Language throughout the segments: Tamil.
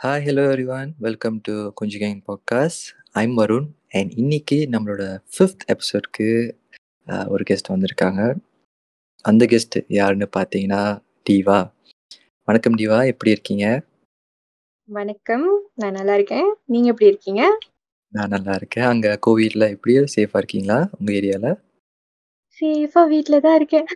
Hi hello everyone welcome to Konji gang podcast I'm Varun and இன்னைக்கு நம்மளோட ஃபிஃப்த் எபிசோட்க்கு ஒரு கெஸ்ட் வந்திருக்காங்க அந்த கெஸ்ட் யாருன்னு பார்த்தீங்கன்னா டிவா வணக்கம் டிவா எப்படி இருக்கீங்க வணக்கம் நான் நல்லா இருக்கேன் நீங்க எப்படி இருக்கீங்க நான் நல்லா இருக்கேன் அங்கே கோவிட்ல எப்படியோ சேஃபாக இருக்கீங்களா உங்கள் ஏரியாவில் சேஃபா வீட்ல தான் இருக்கேன்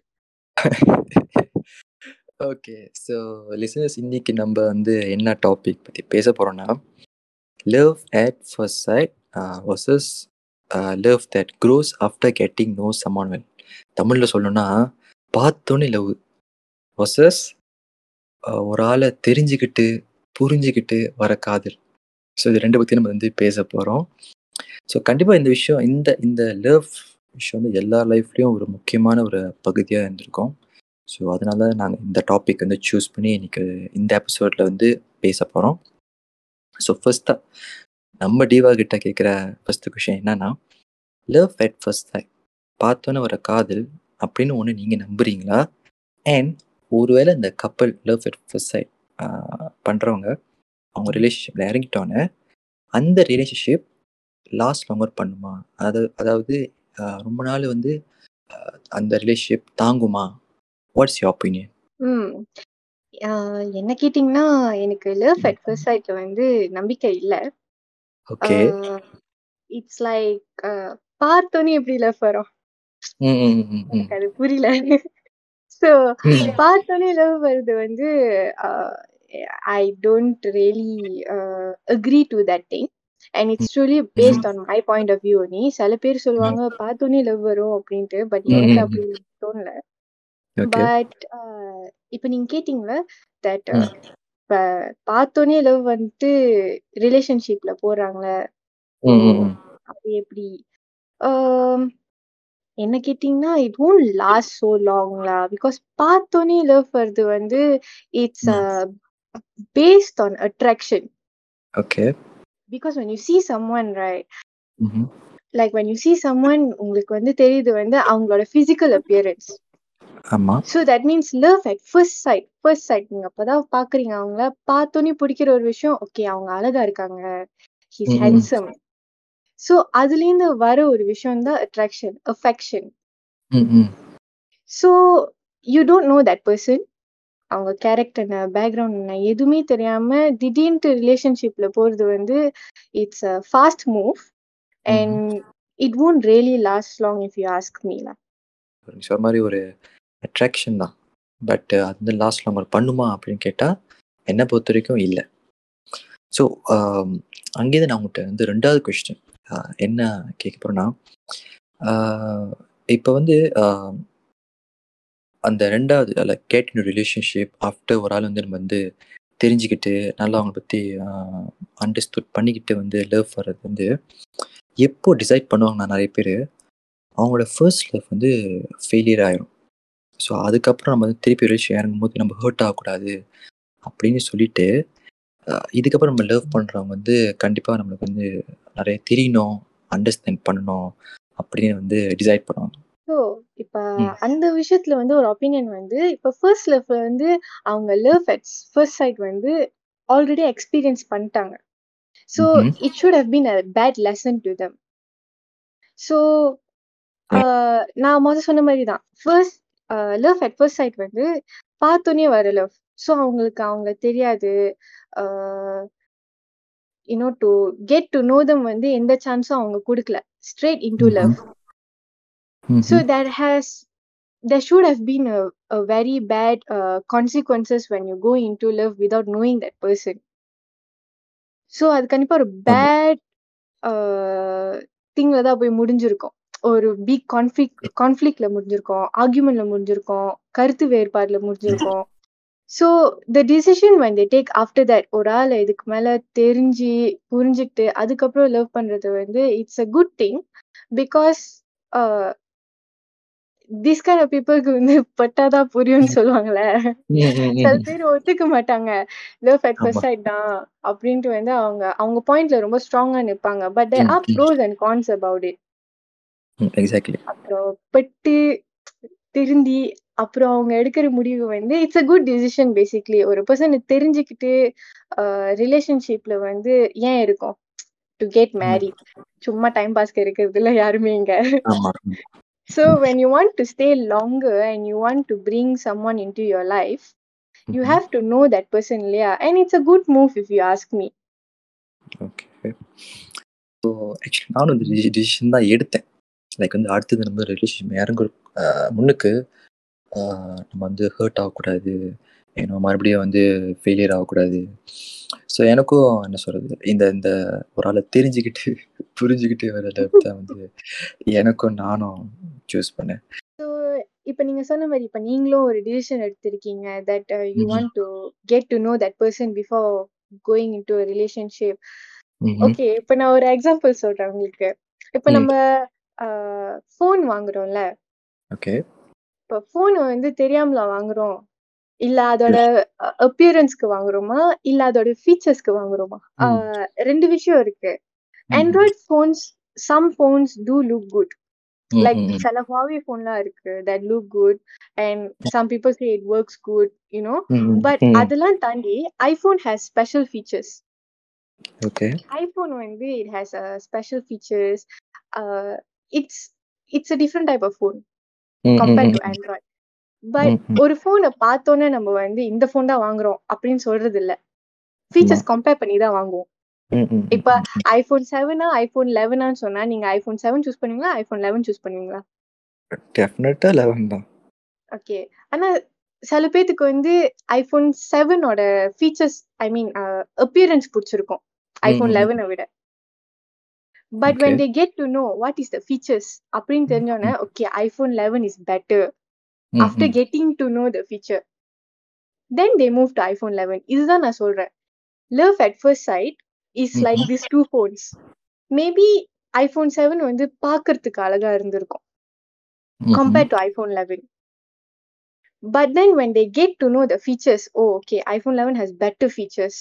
ஓகே ஸோ லிசனர்ஸ் இன்னைக்கு நம்ம வந்து என்ன டாபிக் பற்றி பேச போகிறோன்னா love at first sight versus love that grows after getting know someone well தமிழில் சொல்லணும்னா பார்த்தோன்னே லவ் வர்சஸ் ஒரு ஆளை தெரிஞ்சுக்கிட்டு புரிஞ்சுக்கிட்டு வர காதல் ஸோ இது ரெண்டு பற்றி நம்ம வந்து பேச போகிறோம் ஸோ கண்டிப்பாக இந்த விஷயம் இந்த இந்த லவ் விஷயம் வந்து எல்லா லைஃப்லேயும் ஒரு முக்கியமான ஒரு பகுதியாக இருந்திருக்கும் ஸோ அதனால நாங்கள் இந்த டாபிக் வந்து சூஸ் பண்ணி இன்னைக்கு இந்த எபிசோடில் வந்து பேச போகிறோம் ஸோ ஃபர்ஸ்ட்டாக நம்ம டிவா கிட்ட கேட்குற ஃபர்ஸ்ட் கொஷின் என்னன்னா லவ் அட் ஃபர்ஸ்ட் டைம் பார்த்தோன்னே வர காதல் அப்படின்னு ஒன்று நீங்கள் நம்புறீங்களா அண்ட் ஒருவேளை இந்த கப்பல் லவ் அட் ஃபர்ஸ்ட் சைட் பண்ணுறவங்க அவங்க ரிலேஷன்ஷிப்பில் இறங்கிட்டோன்னே அந்த ரிலேஷன்ஷிப் லாஸ்ட் லாங்கர் பண்ணுமா அதாவது அதாவது ரொம்ப நாள் வந்து அந்த ரிலேஷன்ஷிப் தாங்குமா வாட்ஸ் யூ ஒப்பீனியன் ம் என்ன கேட்டிங்கன்னா எனக்கு லவ் அட் ஃபர்ஸ்ட் சைட்ல வந்து நம்பிக்கை இல்ல ஓகே இட்ஸ் லைக் பார்த்தோன்னே எப்படி லவ் வரும் எனக்கு அது புரியல ஸோ பார்த்தோன்னே லவ் வருது வந்து I don't really agree to that thing and it's truly based on my point of view நீ சில பேர் சொல்லுவாங்க பார்த்தோன்னே லவ் வரும் அப்படின்ட்டு பட் எனக்கு அப்படி தோணல பட் இப்ப நீங்க கேட்டீங்களா தட் இப்ப பார்த்தோன்னே லவ் வந்துட்டு ரிலேஷன்ஷிப்ல போறாங்களே அது எப்படி என்ன கேட்டீங்கன்னா இட் ஓன்ட் லாஸ்ட் சோ லாங்லா பிகாஸ் பார்த்தோன்னே லவ் வருது வந்து it's based on attraction okay because when you see someone right like when you see someone உங்களுக்கு வந்து தெரியுது வந்து அவங்களோட பிசிக்கல் அப்பியரன்ஸ் ஆமா so that means love at first sight first sight நீங்க அப்பதான் பாக்குறீங்க அவங்கள பார்த்தோன்னே பிடிக்கிற ஒரு விஷயம் ஓகே அவங்க அழகா இருக்காங்க ஹிஸ் ஹேண்ட்ஸம் ஸோ அதுலேருந்து வர ஒரு விஷயம் தான் attraction affection so you don't know that person அவங்க கேரக்டர் என்ன பேக்ரவுண்ட் என்ன எதுவுமே தெரியாம திடீர்னு ரிலேஷன்ஷிப்ல போறது வந்து it's a fast move and it won't really last long if you ask மீலா ஒரு மாதிரி ஒரு அட்ராக்ஷன் தான் பட் அது வந்து லாஸ்ட் லாங்கர் பண்ணுமா அப்படின்னு கேட்டால் என்னை பொறுத்த வரைக்கும் இல்லை ஸோ அங்கேயே நான் உங்கள்கிட்ட வந்து ரெண்டாவது கொஸ்டின் என்ன கேட்க போகிறேன்னா இப்போ வந்து அந்த ரெண்டாவது like get in relationship after ஒரு ஆள் வந்து நம்ம வந்து தெரிஞ்சுக்கிட்டு நல்லா அவங்கள பற்றி அண்டர்ஸ்டுட் பண்ணிக்கிட்டு வந்து லவ் வர்றது வந்து எப்போ டிசைட் பண்ணுவாங்கன்னா நிறைய பேர் அவங்களோட ஃபர்ஸ்ட் லவ் வந்து ஃபெயிலியர் ஆயிரும் ஸோ அதுக்கப்புறம் நம்ம வந்து திருப்பி ரிலேஷன் இறங்கும் போது நம்ம ஹர்ட் ஆகக்கூடாது அப்படின்னு சொல்லிட்டு இதுக்கப்புறம் நம்ம லவ் பண்ணுறவங்க வந்து கண்டிப்பாக நம்மளுக்கு வந்து நிறைய தெரியணும் அண்டர்ஸ்டாண்ட் பண்ணணும் அப்படின்னு வந்து டிசைட் பண்ணுவாங்க ஸோ இப்போ அந்த விஷயத்துல வந்து ஒரு ஒப்பீனியன் வந்து இப்போ ஃபர்ஸ்ட் லவ்ல வந்து அவங்க லவ் அட் ஃபர்ஸ்ட் சைட் வந்து ஆல்ரெடி எக்ஸ்பீரியன்ஸ் பண்ணிட்டாங்க so it should have been a bad lesson to them so நான் முதல் சொன்ன மாதிரி தான் first love at first sight வந்து பார்த்தோன்னே வர லவ் ஸோ அவங்களுக்கு அவங்க தெரியாது you know to get to know them வந்து எந்த சான்ஸும் அவங்க கொடுக்கல straight into love so that has there should have been a, a very bad uh, consequences when you go into love without knowing that person so அது கண்டிப்பா ஒரு பேட் திங்ல தான் போய் முடிஞ்சிருக்கும் ஒரு பிக் கான்ஃபிளிக் கான்ஃபிளிக்ல முடிஞ்சிருக்கோம் ஆர்குமெண்ட்ல முடிஞ்சிருக்கோம் கருத்து வேறுபாடுல முடிஞ்சிருக்கோம் so the decision when they take after that ஒரு ஆள் இதுக்கு மேல தெரிஞ்சு புரிஞ்சுக்கிட்டு அதுக்கப்புறம் லவ் பண்றது வந்து it's a good thing because this kind of பீப்புளுக்கு வந்து பட்டாதான் புரியும்னு சொல்லுவாங்கல்ல சில பேர் ஒத்துக்க மாட்டாங்க லவ் அட் ஃபர்ஸ்ட் சைட் தான் அப்படின்ட்டு வந்து அவங்க அவங்க பாயிண்ட்ல ரொம்ப ஸ்ட்ராங்கா நிற்பாங்க but there are pros and cons about it exactly அப்புறம் பட்டு திருந்தி அப்புறம் அவங்க எடுக்கிற முடிவு வந்து it's a good decision basically ஒரு பர்சன் தெரிஞ்சுக்கிட்டு ரிலேஷன்ஷிப்ல வந்து ஏன் இருக்கும் டு கெட் மேரி சும்மா டைம் பாஸ்க்கு இருக்கிறது இல்ல யாருமே இங்க ஆமா so when you want to stay longer and you want to bring someone into your life you have to know that person இல்லையா and it's a good move if you ask me okay so actually நானும் இந்த டிசிஷன் தான் எடுத்தேன் லைக் வந்து அடுத்தது நம்ம ரிலேஷன்ஷிப் இறங்க முன்னுக்கு ஆஹ் நம்ம வந்து ஹர்ட் ஆகக்கூடாது ஏன்னா மறுபடியும் வந்து ஃபெயிலியர் ஆகக்கூடாது ஸோ எனக்கும் என்ன சொல்றது இந்த இந்த ஒரு ஆளை தெரிஞ்சுக்கிட்டு புரிஞ்சுக்கிட்டு வர லெவல் தான் வந்து எனக்கும் நானும் சூஸ் பண்ணேன் so இப்ப நீங்க சொன்ன மாதிரி இப்ப நீங்களும் ஒரு டிசிஷன் எடுத்திருக்கீங்க that you Mhm. Want to get to know that person before going into relationship ம்ஹும். ஓகே இப்ப நான் ஒரு எக்ஸாம்பிள் சொல்றேன் உங்களுக்கு இப்ப ம். நம்ம ஃபோன் வாங்குறோம்ல ஓகே இப்ப ஃபோன் வந்து தெரியாமல வாங்குறோம் இல்ல அதோட அப்பியரன்ஸ்க்கு வாங்குறோமா இல்ல அதோட ஃபீச்சர்ஸ்க்கு வாங்குறோமா ம். ஆஹ் ரெண்டு விஷயம் இருக்கு ம். Android phones some phones do look good ம், லைக் ம், ம். சில ஹாவி ஃபோன்லாம் இருக்கு that look good and some people say it works good you know ம், ம், பட் ம். அதெல்லாம் தாண்டி iPhone has special features okay iPhone வந்து it has special features it's it's a different type of phone ம், ம், கம்பேர்ட் ம், டு ஆண்ட்ராய்ட் பட் ம், ம். ஒரு ஃபோனை பார்த்தோன்னே நம்ம வந்து இந்த ஃபோன் தான் வாங்குறோம் அப்படின்னு சொல்றது இல்ல ஃபீச்சர்ஸ் கம்பேர் பண்ணி தான் வாங்குவோம் ம், ம், ம், இப்ப ம். ஐபோன் செவனா ஐபோன் லெவனான்னு சொன்னா நீங்க ஐபோன் செவன் சூஸ் பண்ணுவீங்களா ஐபோன் லெவன் சூஸ் பண்ணுவீங்களா டெஃபினட்டா லெவன் தான் ஓகே ஆனா சில பேத்துக்கு வந்து ஐபோன் செவனோட ஃபீச்சர்ஸ் ஐ மீன் அப்பியரன்ஸ் பிடிச்சிருக்கும் ஐபோன் ம், ம். லெவனை விட but Okay. When they get to know what is the features அப்படின்னு தெரிஞ்சோன்னே okay iPhone eleven is better ம், ஆஃப்டர் ம். Getting to know the feature then they move to iPhone eleven இதுதான் நான் சொல்றேன் love at first side is like this two phones maybe iPhone seven வந்து பார்க்கறதுக்கு அழகா இருந்திருக்கும் ம்ஹும். compared to iPhone 11. But then when they get to know the features, oh, okay, iPhone 11 has better features,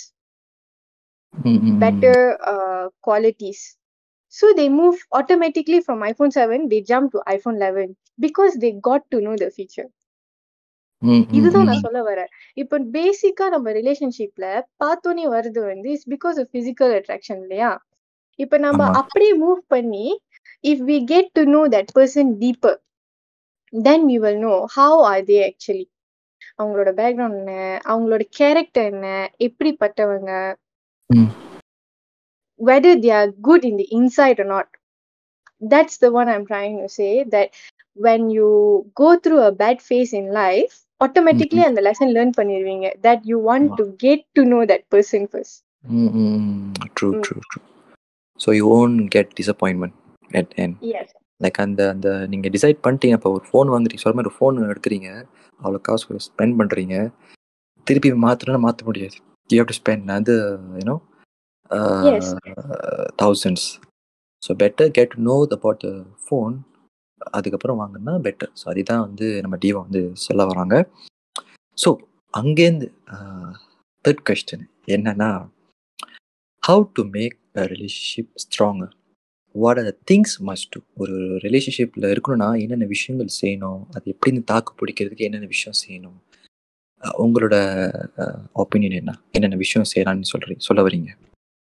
ம், ம், ம். better uh, qualities. So they move automatically from iPhone 7, they jump to iPhone 11 because they got to know the feature. ம், ம், இதுதான் ம். நான் சொல்ல வரேன் இப்போ பேசிக்கா நம்ம ரிலேஷன்ஷிப்ல பார்த்தோன்னே வருது வந்து it's because of physical attraction இல்லையா இப்போ நம்ம ஆமா. அப்படியே மூவ் பண்ணி if we get to know that person deeper then we will know how are they actually அவங்களோட பேக்ரவுண்ட் என்ன அவங்களோட கேரக்டர் என்ன எப்படிப்பட்டவங்க ம். whether they are good in the inside or not that's the one i'm trying to say that when you go through a bad phase in life automatically அந்த lesson learn பண்ணிடுவீங்க that you want to get to know that person first ம், ம், ம். True, ம். true, true. So you won't get disappointment at end. yes like அந்த அந்த நீங்கள் டிசைட் பண்ணிட்டீங்க இப்போ ஒரு ஃபோன் வாங்குறீங்க சொல்ற மாதிரி ஒரு ஃபோன் எடுக்கிறீங்க அவ்வளோ காசு ஸ்பெண்ட் பண்ணுறீங்க திருப்பி மாற்றணும்னா மாற்ற முடியாது யூ ஹேவ் டு ஸ்பெண்ட் அது you know Yes. Thousands so better get know about the phone அதுக்கப்புறம் வாங்கினா பெட்டர் ஸோ அதுதான் வந்து நம்ம டீவா வந்து சொல்ல வராங்க ஸோ அங்கேருந்து தேர்ட் கொஸ்டின் என்னன்னா how to make a relationship stronger what are the things must to ஒரு ரிலேஷன்ஷிப்பில் இருக்கணும்னா என்னென்ன விஷயங்கள் செய்யணும் அது எப்படின்னு தாக்கு பிடிக்கிறதுக்கு என்னென்ன விஷயம் செய்யணும் அஹ் உங்களோட ஒப்பீனியன் என்ன என்னென்ன விஷயம் செய்யலாம்னு சொல்றீங்க சொல்ல வரீங்க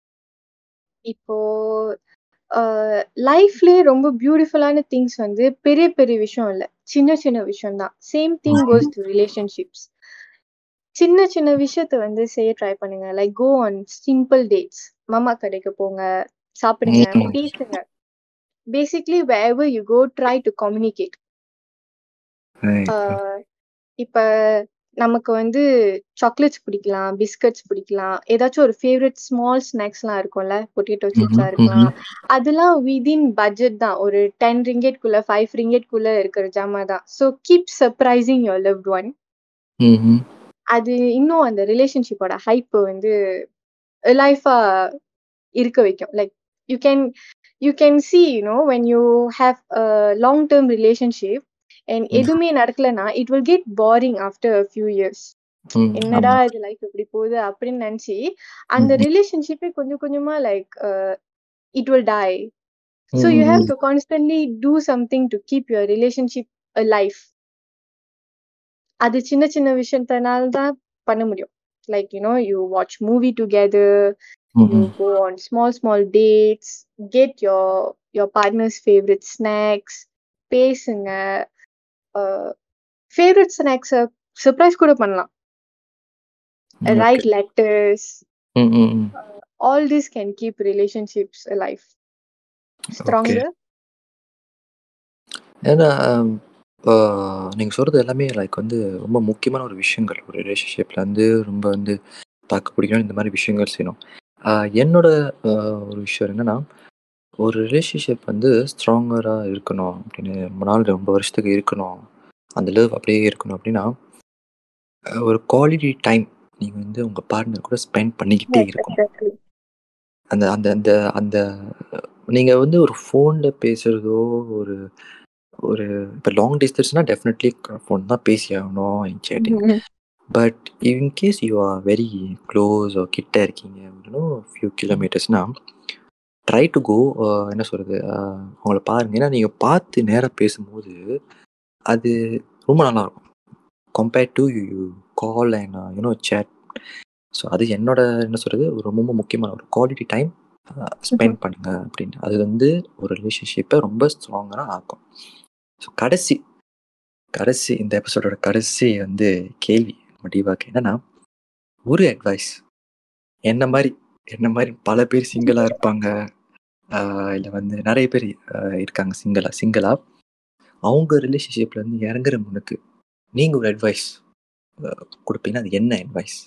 இப்போ லைஃப்லயே ரொம்ப பியூட்டிஃபுல்லான திங்ஸ் வந்து பெரிய பெரிய விஷயம் இல்ல சின்ன சின்ன விஷயம் தான் same thing goes to relationships சின்ன சின்ன விஷயத்த வந்து செய்ய ட்ரை பண்ணுங்க like go on simple dates மாமா கடைக்கு போங்க சாப்பிடுங்க ம். பேசுங்க basically wherever you go try to communicate இப்ப நமக்கு வந்து சாக்லேட்ஸ் பிடிக்கலாம் பிஸ்கட்ஸ் பிடிக்கலாம் ஏதாச்சும் ஒரு ஃபேவரட் ஸ்மால் ஸ்நாக்ஸ்லாம் இருக்கும்ல பொட்டேட்டோ சிப்ஸா ம்ஹும், இருக்கலாம் அதெல்லாம் விதின் பட்ஜெட் தான் ஒரு டென் ரிங்கெட் குள்ள ஃபைவ் ரிங்கெட் குள்ள இருக்கிற ஜாமா தான் so keep surprising your loved one ம்ஹும், அது இன்னும் அந்த ரிலேஷன்ஷிப்போட ஹைப் வந்து லைஃபா இருக்க வைக்கும் like you can you can see you know when you have long term relationship and ம். எதுவுமே நடக்கலனா it will get boring after few years ம், என்னடா ஆமா. இது லைஃப் இப்படி போகுது அப்படின்னு நினைச்சு அந்த ம், ம். ரிலேஷன்ஷிப்பே கொஞ்சம் கொஞ்சமா like it will die so you ம், ஹேவ் ம். To constantly do something to keep your relationship life அது சின்ன சின்ன விஷயத்தினால தான் பண்ண முடியும் like you know you watch movie together you go on small small dates get your your partner's favorite snacks பேசுங்க ஃபேவரட் ஸ்நாக்ஸ் சர்ப்ரைஸ் கூட பண்ணலாம் write letters all this can keep relationships alive stronger ஏன்னா நீங்கள் சொல்கிறது எல்லாமே லைக் வந்து ரொம்ப முக்கியமான ஒரு விஷயங்கள் ஒரு ரிலேஷன்ஷிப்பில் வந்து ரொம்ப வந்து பார்க்க பிடிக்கணும் இந்த மாதிரி விஷயங்கள் செய்யணும் ஆஹ் என்னோட ஆஹ் ஒரு விஷயம் என்னன்னா ஒரு ரிலேஷன்ஷிப் வந்து ஸ்ட்ராங்கராக இருக்கணும் அப்படின்னு ரொம்ப நாள் ரொம்ப வருஷத்துக்கு இருக்கணும் அந்த லவ் அப்படியே இருக்கணும் அப்படின்னா ஆஹ் ஒரு குவாலிட்டி டைம் நீங்கள் வந்து உங்கள் பார்ட்னர் கூட ஸ்பெண்ட் பண்ணிக்கிட்டே Yes, இருக்கணும் exactly. அந்த அந்த அந்த அந்த நீங்கள் வந்து ஒரு ஃபோனில் பேசுகிறதோ ஒரு ஒரு இப்போ லாங் டிஸ்டன்ஸ்னா டெஃபினெட்லி ஃபோன் தான் பேசி ஆகணும் chatting Mhm. But in case you are very close கிட்ட இருக்கீங்க இன்னும் ஃபியூ கிலோமீட்டர்ஸ்னா ட்ரை டு கோ என்ன சொல்கிறது அவங்கள பாருங்க ஏன்னா நீங்கள் பார்த்து நேராக பேசும்போது அது ரொம்ப நல்லாயிருக்கும் compared to you call and you know chat so அது என்னோட என்ன சொல்கிறது ஒரு ரொம்ப முக்கியமான ஒரு குவாலிட்டி டைம் ஸ்பெண்ட் பண்ணுங்க அப்படின்னு அது வந்து ஒரு ரிலேஷன்ஷிப்பை ரொம்ப ஸ்ட்ராங்கராக ஆக்கும் ஸோ கடைசி கடைசி இந்த எபிசோடோட கடைசி வந்து கேள்வி முடிவாக்கு என்னன்னா ஒரு அட்வைஸ் என்ன மாதிரி என்ன மாதிரி பல பேர் சிங்கிளாக இருப்பாங்க இல்லை வந்து நிறைய பேர் ஆஹ் இருக்காங்க சிங்கிளா சிங்கிளா அவங்க ரிலேஷன்ஷிப்ல இருந்து இறங்குற முன்னுக்கு நீங்க ஒரு அட்வைஸ் கொடுப்பீங்கன்னா அது என்ன அட்வைஸ்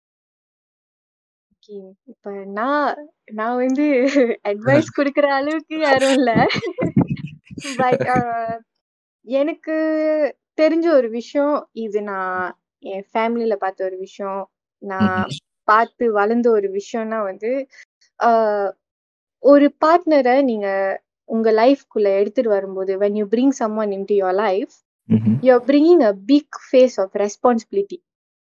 Okay. இப்ப நான் நான் வந்து அட்வைஸ் கொடுக்குற அளவுக்கு யாரும் இல்ல பட் எனக்கு தெரிஞ்ச ஒரு விஷயம் இது நான் என் ஃபேமிலியில பார்த்த ஒரு விஷயம் நான் பார்த்து வளர்ந்த ஒரு விஷயம்னா வந்து ஆஹ் ஒரு பார்ட்னரை நீங்க உங்க லைஃப்குள்ள எடுத்துட்டு வரும்போது when you bring someone into your life you're bringing a big face of responsibility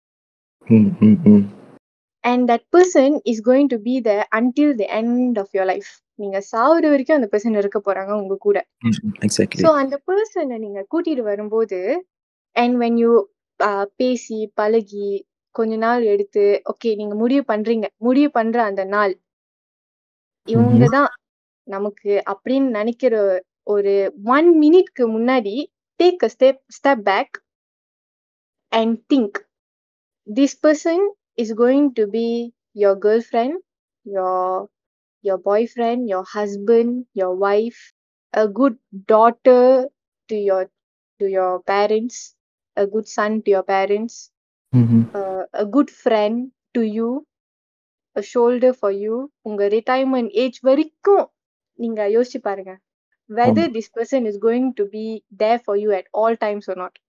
and that person is going to be there until the end of your life நீங்க சாவுற வரைக்கும் அந்த பர்சன் இருக்க போறாங்க உங்க கூட எக்ஸாக்ட்லி சோ அந்த பர்சனை நீங்க கூட்டிட்டு வரும்போது அண்ட் வென் யூ பேசி பழகி கொஞ்ச நாள் எடுத்து ஓகே நீங்க முடிவு பண்றீங்க முடிவு பண்ற அந்த நாள் இவங்க தான் நமக்கு அப்படின்னு நினைக்கிற ஒரு ஒன் மினிட்க்கு முன்னாடி take a step step back and think this person is going to be your girlfriend, your your boyfriend, your husband, your wife, a good daughter to your to your parents, a good son to your parents, uh, a good friend to you, a shoulder for you. உங்க retirement age வரைக்கும் நீங்க யோசிச்சு பாருங்க whether ஆமா. this person is going to be there for you at all times or not.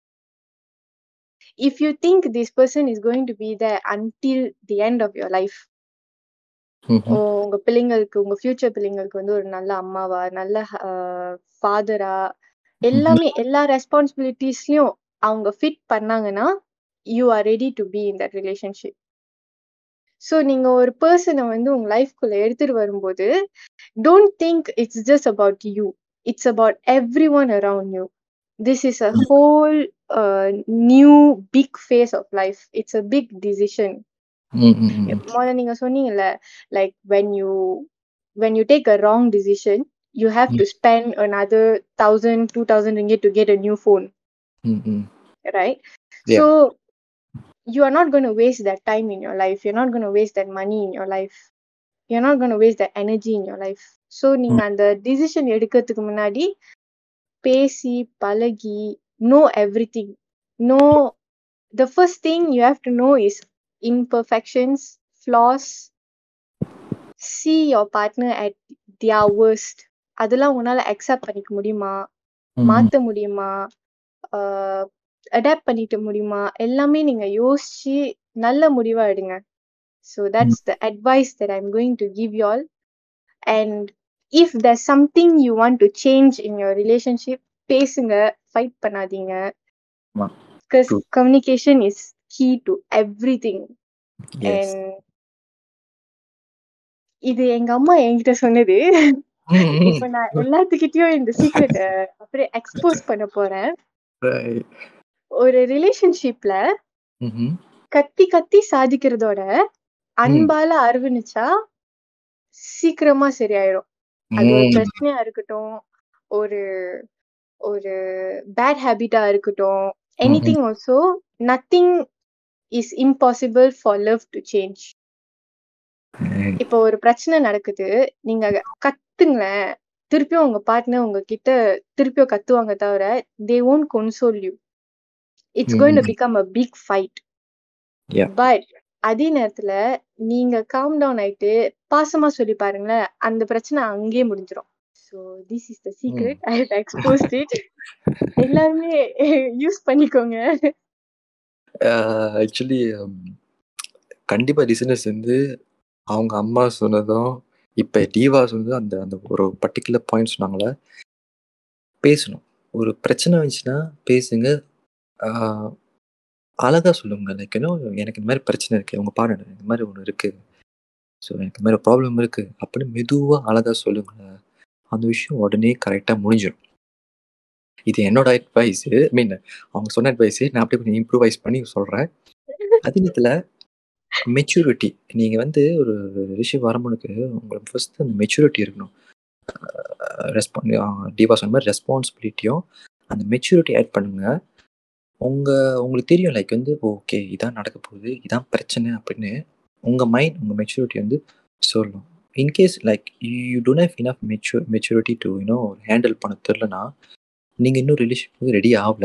if you think this person is going to be there until the end of your life உ- உங்க பிள்ளைங்களுக்கு உங்க ஃபியூச்சர் பிள்ளைங்களுக்கு வந்து ஒரு நல்ல அம்மாவா நல்ல ஃபாதரா எல்லாமே எல்லா ரெஸ்பான்சிபிலிட்டிஸ்லயும் அவங்க ஃபிட் பண்ணாங்கன்னா you are ready to be in that relationship so நீங்க ஒரு பர்சனை வந்து உங்க லைஃப்குள்ள எடுத்துட்டு வரும்போது don't think it's just about you it's about everyone around you this is a whole new big phase of life it's a big decision முதல்ல நீங்க சொன்னீங்கல்ல like when you when you take a wrong decision you have to spend another thousand two thousand ringgit to get a new phone right Yeah. so you are not going to waste that time in your life you're not going to waste that money in your life you're not going to waste that energy in your life so நீங்க அந்த டிசிஷன் எடுக்கிறதுக்கு முன்னாடி பேசி பழகி know everything know the first thing you have to know is imperfections flaws see your partner at their worst அதெல்லாம் உன்னால அக்செப்ட் பண்ணிக்க முடியுமா மாத்த முடியுமா அடாப்ட் பண்ணிக்க முடியுமா எல்லாமே நீங்க யோசிச்சு நல்ல முடிவா எடுங்க so that's the advice that I'm going to give you all and if there's something you want to change in your relationship பேசுங்க ஃபைட் பண்ணாதீங்க ஆமா. Because True. Communication is key to everything yes and இது எங்க அம்மா என்கிட்ட சொன்னது இப்ப நான் எல்லாத்துக்கிட்டயும் இந்த சீக்ரெட் அப்படியே எக்ஸ்போஸ் பண்ண போறேன் ஒரு ரிலேஷன்ஷிப்ல ம்ஹ்ம். கத்தி கத்தி சாதிக்கிறதோட அன்பால அரவணைச்சா சீக்கிரமா சரியாயிடும் அது ஒரு ம். பிரச்சனையா இருக்கட்டும் ஒரு ஒரு பேட் ஹேபிட்டா இருக்கட்டும் anything also nothing is impossible for love to change ம். இப்போ ஒரு பிரச்சனை நடக்குது நீங்க கத்துங்களேன் திருப்பியும் உங்க பார்ட்னர் உங்ககிட்ட திருப்பியும் கத்துவாங்க தவிர they won't console you it's going to ம். Become a big fight Yeah. But அதே நேரத்துல நீங்க காம் டவுன் ஆயிட்டு பாசமா சொல்லி பாருங்களேன் அந்த பிரச்சனை அங்கேயே முடிஞ்சிடும் so this is the secret I have exposed it எல்லாருமே யூஸ் பண்ணிக்கோங்க ஆக்சுவலி கண்டிப்பா லிசனர்ஸ் வந்து அவங்க அம்மா சொன்னதும் இப்ப டீவா சொன்னதும் அந்த அந்த ஒரு பர்ட்டிகுலர் பாயிண்ட் சொன்னாங்களே பேசணும் ஒரு பிரச்சனை வந்துச்சுன்னா பேசுங்க ஆஹ் அழகா சொல்லுங்க லைக் இன்னும் எனக்கு இந்த மாதிரி பிரச்சனை இருக்கு உங்க பாருங்க இந்த மாதிரி ஒன்று இருக்கு ஸோ எனக்கு இந்த மாதிரி ப்ராப்ளம் இருக்கு அப்படின்னு மெதுவா அழகா சொல்லுங்க அந்த விஷயம் உடனே கரெக்டா முடிஞ்சிடும் இது என்னோட அட்வைஸ் ஐ மீன் அவங்க சொன்ன அட்வைஸ் நான் அப்படியே கொஞ்சம் இம்ப்ரூவைஸ் பண்ணி சொல்றேன் அதே நேரத்தில் மெச்சூரிட்டி நீங்க வந்து ஒரு விஷயம் வரும்போது உங்களுக்கு ஃபர்ஸ்ட் அந்த மெச்சூரிட்டி இருக்கணும் ரெஸ்பான் டீவா சொன்ன மாதிரி ரெஸ்பான்சிபிலிட்டியும் அந்த மெச்சூரிட்டி ஆட் பண்ணுங்க உங்க உங்களுக்கு தெரியும் லைக் வந்து ஓகே இதான் நடக்க போகுது இதான் பிரச்சனை அப்படின்னு உங்க மைண்ட் உங்க மெச்சூரிட்டி வந்து சொல்லும் in case like you don't have enough mature maturity to you know handle பண்ண தெரிலனா நீங்க இன்னும் ரிலேஷன் ரெடி ஆகல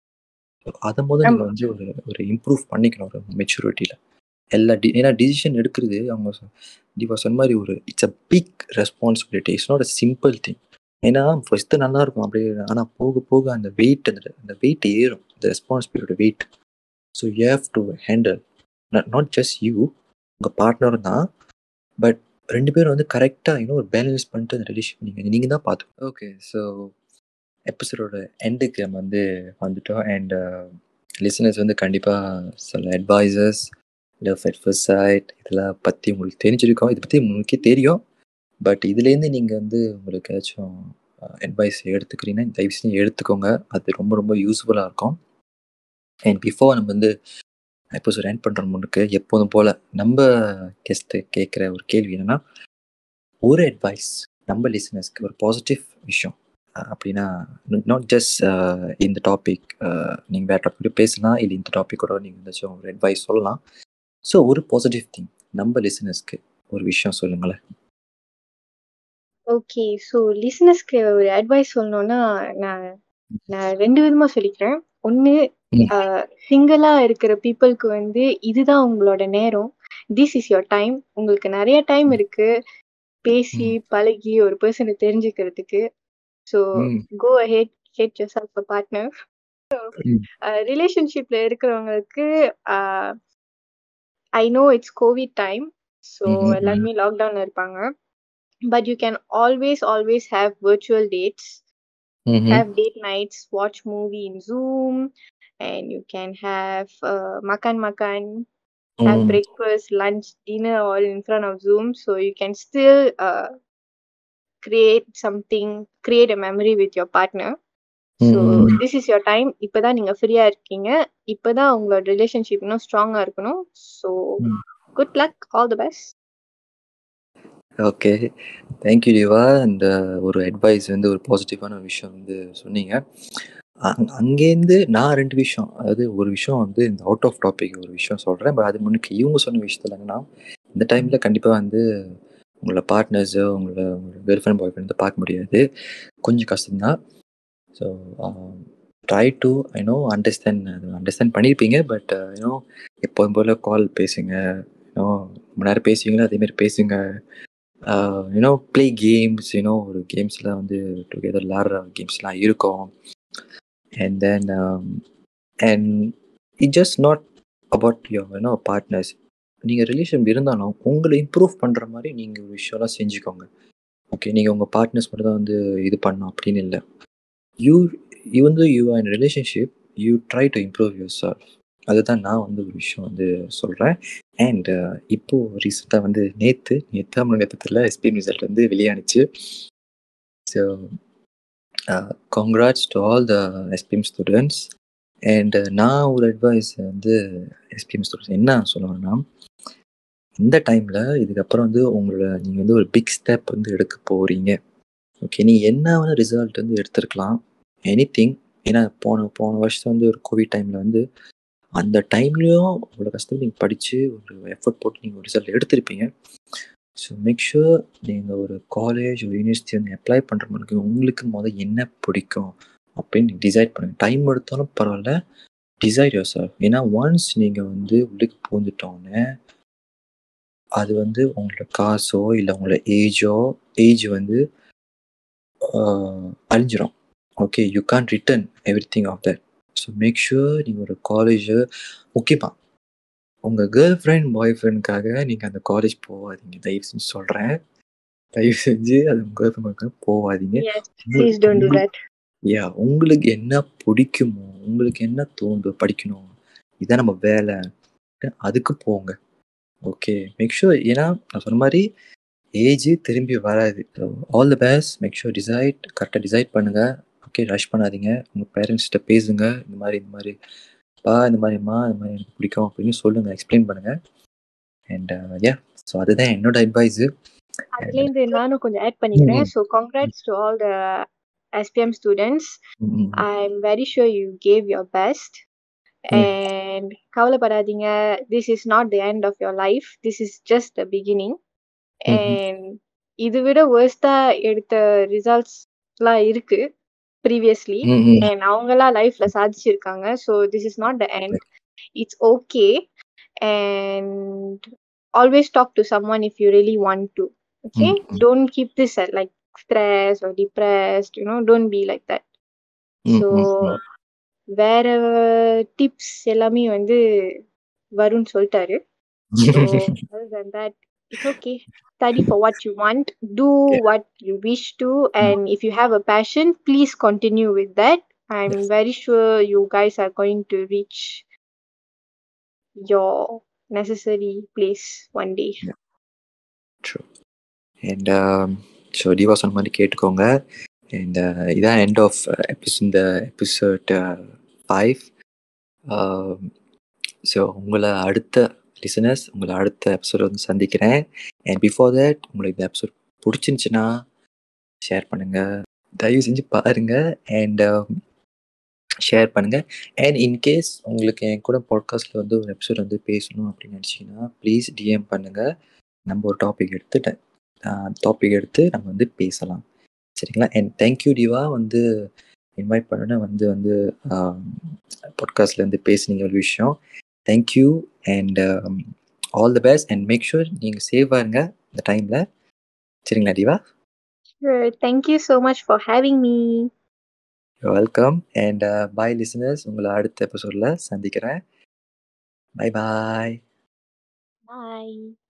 அதை முதல் நீங்க ஆமா. வந்து ஒரு ஒரு இம்ப்ரூவ் பண்ணிக்கணும் ஒரு மெச்சூரிட்டியில எல்லா டி ஏன்னா டிசிஷன் எடுக்கிறது அவங்க சொ- தீபா சொன்ன மாதிரி ஒரு it's a big responsibility it's not a simple thing ஏன்னா ஃபர்ஸ்ட் நல்லா இருக்கும் அப்படியே ஆனா போக போக அந்த வெயிட் அந்த அந்த வெயிட் ஏறும் இந்த responsibility weight so you have to handle not just you உங்க பார்ட்னர் தான் பட் ரெண்டு பேரும் வந்து கரெக்டாக இன்னும் ஒரு பேலன்ஸ் பண்ணிட்டு அந்த ரிலேஷன் நீங்கள் நீங்கள் தான் பார்த்து ஓகே ஸோ எபிசோடோட எண்டுக்கு நம்ம வந்து வந்துட்டோம் அண்ட் லிசனர்ஸ் வந்து கண்டிப்பாக சில advices love at first sight இதெல்லாம் பற்றி உங்களுக்கு தெரிஞ்சிருக்கோம் இதை பற்றி உங்களுக்கே தெரியும் பட் இதுலேருந்து நீங்கள் வந்து உங்களுக்கு ஏதாச்சும் அட்வைஸ் எடுத்துக்கிறீங்கன்னா தயவு செஞ்சு எடுத்துக்கோங்க அது ரொம்ப ரொம்ப யூஸ்ஃபுல்லாக இருக்கும் அண்ட் பிஃபோர் நம்ம வந்து எபிசோட் எண்ட் பண்ணுற முன்னுக்கு எப்போதும் போல் நம்ம கெஸ்ட்டு கேட்குற ஒரு கேள்வி என்னன்னா ஒரு அட்வைஸ் நம்ம லிசனர்ஸ்க்கு ஒரு பாசிட்டிவ் விஷயம் அஹ் அப்படின்னா நாட் ஜஸ்ட் இந்த டாபிக் நீங்கள் வேறு டாபிக் பேசலாம் இல்லை இந்த டாப்பிக்கோட நீங்கள் ஏதாச்சும் ஒரு அட்வைஸ் சொல்லலாம் ஸோ ஒரு பாசிட்டிவ் திங் நம்ம லிசனர்ஸ்க்கு ஒரு விஷயம் சொல்லுங்களேன் ஓகே ஸோ லிசனஸ்க்கு ஒரு அட்வைஸ் சொல்லணும்னா நான் நான் ரெண்டு விதமா சொல்லிக்கிறேன் ஒன்று ம். சிங்கிளா இருக்கிற பீப்புளுக்கு வந்து இதுதான் உங்களோட நேரம் திஸ் இஸ் யோர் டைம் உங்களுக்கு நிறைய டைம் இருக்கு பேசி பழகி ஒரு பர்சனை தெரிஞ்சுக்கிறதுக்கு ஸோ ம். Go ahead head yourself partner ம். ரிலேஷன்ஷிப்ல இருக்கிறவங்களுக்கு I know it's covid time so ம்ஹும். எல்லாருமே லாக்டவுன்ல இருப்பாங்க but you can always always have virtual dates ம்ஹும். have date nights watch movie in zoom and you can have uh, makan makan have ம். breakfast lunch dinner all in front of zoom so you can still uh, create something create a memory with your partner so ம். this is your time இப்பதான் நீங்க ஃப்ரீயா இருக்கீங்க இப்பதான் உங்களோட ரிலேஷன்ஷிப் இன்னும் ஸ்ட்ராங்கா இருக்கணும் so ம். good luck all the best okay thank you Diva அந்த ஒரு அட்வைஸ் வந்து ஒரு பாசிட்டிவான விஷயம் வந்து சொன்னீங்க அங்- அங்கேருந்து நான் ரெண்டு விஷயம் அதாவது ஒரு விஷயம் வந்து இந்த அவுட் ஆஃப் டாபிக் ஒரு விஷயம் சொல்கிறேன் பட் அது முன்னுக்கு இவங்க சொன்ன விஷயத்தில் என்னன்னா இந்த டைமில் கண்டிப்பாக வந்து உங்களோட பார்ட்னர்ஸோ உங்களோட கேர்ள் ஃப்ரெண்ட் பாய் ஃப்ரெண்ட் பார்க்க முடியாது கொஞ்சம் கஷ்டம்தான் so try to I know understand understand பண்ணியிருப்பீங்க பட் யூனோ எப்போதும் போல் கால் பேசுங்க யூனோ ரொம்ப நேரம் பேசுவீங்களா அதேமாரி பேசுங்க யூனோ ப்ளே கேம்ஸ் யூனோ ஒரு கேம்ஸ்லாம் வந்து டுகெதர் விளாட்ற கேம்ஸ்லாம் இருக்கும் and then and it just not about your you know partners நீங்கள் ரிலேஷன் இருந்தாலும் உங்களை இம்ப்ரூவ் பண்ணுற மாதிரி நீங்கள் ஒரு விஷயம்லாம் செஞ்சுக்கோங்க ஓகே நீங்கள் உங்கள் பார்ட்னர்ஸ் மட்டும் தான் வந்து இது பண்ணணும் அப்படின்னு இல்லை யூ யூ வந்து you are relationship you try to improve yourself அதுதான் நான் வந்து ஒரு விஷயம் வந்து சொல்கிறேன் அண்ட் இப்போ ரீசெண்டாக வந்து நேற்று நேற்று அம்மன் நேற்றத்தில் எஸ்பி ரிசல்ட் வந்து வெளியானுச்சு so congrats to all the SPM students and நான் ஒரு அட்வைஸ் வந்து எக்ஸ்பீரியன்ஸ் ஸ்டூடெண்ட்ஸ் என்ன சொல்லுவேன்னா இந்த டைமில் இதுக்கப்புறம் வந்து உங்களை நீங்கள் வந்து ஒரு பிக் ஸ்டெப் வந்து எடுக்க போகிறீங்க ஓகே நீ என்ன வேணா ரிசல்ட் வந்து எடுத்திருக்கலாம் எனி திங் ஏன்னா போன போன வருஷம் வந்து ஒரு கோவிட் டைமில் வந்து அந்த டைம்லேயும் அவ்வளோ கஷ்டம் நீங்கள் படித்து ஒரு எஃபர்ட் போட்டு நீங்கள் ஒரு ரிசல்ட் எடுத்திருப்பீங்க ஸோ மேக் ஷுர் நீங்கள் ஒரு காலேஜ் ஒரு யூனிவர்சிட்டி வந்து அப்ளை பண்ணுற மாதிரி உங்களுக்கு முதல் என்ன பிடிக்கும் அப்படின்னு நீங்கள் டிசைட் பண்ணுங்கள் டைம் எடுத்தாலும் பரவாயில்ல டிசைட் யோர் சார் ஏன்னா ஒன்ஸ் நீங்கள் வந்து உள்ளுக்கு பூந்துட்டோன்னே அது வந்து உங்களோட காசோ இல்லை உங்களோட ஏஜோ ஏஜ் வந்து அழிஞ்சிரும் okay you can return everything of that so make sure நீங்கள் ஒரு காலேஜ் முக்கியமாக உங்கள் கேர்ள் ஃப்ரெண்ட் பாய் ஃப்ரெண்டுக்காக நீங்கள் அந்த காலேஜ் போகாதீங்க தயவு செஞ்சு சொல்கிறேன் தயவு செஞ்சு அது உங்கள் கேர்ள் ஃப்ரெண்ட் போகாதீங்க please don't do that yeah உங்களுக்கு என்ன பிடிக்குமோ உங்களுக்கு என்ன தோணுதோ படிக்கணும் இதான் நம்ம வேலை அதுக்கு போங்க ஓகே மேக் ஷூர் ஏன்னா நான் சொன்ன மாதிரி ஏஜ் திரும்பி வராது all the best make sure decide கரெக்டாக டிசைட் பண்ணுங்கள் ஓகே ரஷ் பண்ணாதீங்க உங்கள் பேரண்ட்ஸ்கிட்ட பேசுங்க இந்த மாதிரி இந்த மாதிரி பா இந்த மாதிரிம்மா இந்த மாதிரி எனக்கு பிடிக்கும் அப்படின்னு சொல்லுங்கள் எக்ஸ்பிளைன் பண்ணுங்கள் அண்ட் யா ஸோ அதுதான் என்னோட அட்வைஸு அதுலேருந்து நானும் கொஞ்சம் ஆட் பண்ணிக்கிறேன் so congrats to all the SPM students. I'm very sure you gave your best. And கவலைப்படாதீங்க this is not the end of your life. This is just the beginning. And இது விட வேர்ஸ்டா எடுத்த ரிசல்ட்ஸ்லாம் இருக்கு ப்ரீவியஸ்லி அண்ட் அவங்கெல்லாம் லைஃப்ல சாதிச்சிருக்காங்க so this is not the end it's okay and always talk to someone if you really want to okay don't keep this at like stressed or depressed you know don't be like that so வேற டிப்ஸ் எல்லாமே வந்து வரும்னு சொல்லிட்டாரு other than that it's okay study for what you want do yeah. what you wish to and if you have a passion please continue with that i'm yes. very sure you guys are going to reach your necessary place one day yeah. true and um, so Diva சொன்ன மாதிரி கேட்டுக்கோங்க இந்த இதான் எண்ட் ஆஃப் எபிசோட் இந்த எபிசோட் ஃபைவ் ஸோ உங்களை அடுத்த லிசனர்ஸ் உங்களை அடுத்த எபிசோட் வந்து சந்திக்கிறேன் அண்ட் பிஃபோர் தட் உங்களுக்கு இந்த எபிசோட் பிடிச்சிருந்துச்சுன்னா ஷேர் பண்ணுங்கள் தயவு செஞ்சு பாருங்கள் அண்ட் ஷேர் பண்ணுங்கள் அண்ட் இன்கேஸ் உங்களுக்கு என் கூட பாட்காஸ்ட்டில் வந்து ஒரு எபிசோட் வந்து பேசணும் அப்படின்னு நினச்சிங்கன்னா ப்ளீஸ் டிஎம் பண்ணுங்கள் நம்ம ஒரு டாபிக் எடுத்துட்டேன் டாபிக் எடுத்து நம்ம வந்து பேசலாம் சரிங்களா அண்ட் தேங்க்யூ டிவா வந்து இன்வைட் பண்ண வந்து வந்து பாட்காஸ்ட்ல இருந்து பேசுனீங்க ஒரு விஷயம் thank you and all the best and make sure நீங்கள் சேவாக இருங்க இந்த டைமில் சரிங்களா Diva thank you so much for having me welcome and bye listeners உங்களை அடுத்த எபிசோடில் சந்திக்கிறேன் பாய் பாய் பாய்